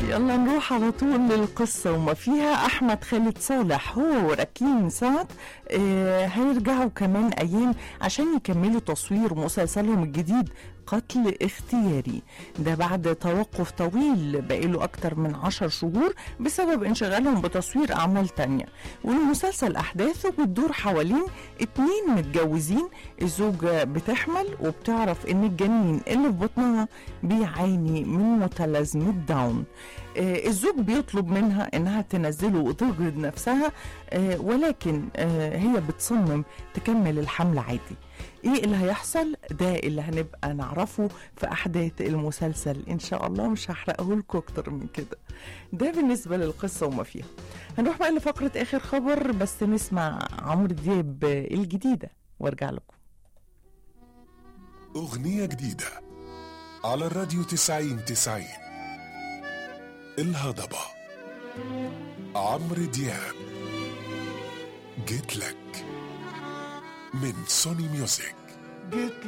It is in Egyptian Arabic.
يلا نروح على طول للقصة وما فيها أحمد خالد صالح هو وركين سعد آه هيرجعوا كمان أيام عشان يكملوا تصوير مسلسلهم الجديد قتل اختياري ده بعد توقف طويل بقاله أكتر من عشر شهور بسبب انشغالهم بتصوير أعمال تانية والمسلسل أحداثه بتدور حوالين اتنين متجوزين الزوجة بتحمل وبتعرف إن الجنين اللي في بطنها بيعاني من متلازمة داون آه الزوج بيطلب منها إنها تنزله وتجهد نفسها آه ولكن آه هي بتصمم تكمل الحمل عادي ايه اللي هيحصل ده اللي هنبقى نعرفه في احداث المسلسل ان شاء الله مش هحرقه لكم اكتر من كده ده بالنسبه للقصه وما فيها هنروح بقى لفقره اخر خبر بس نسمع عمرو دياب الجديده وارجع لكم أغنية جديدة على الراديو تسعين تسعين الهضبة عمرو دياب جيت لك من سوني ميوزك جيت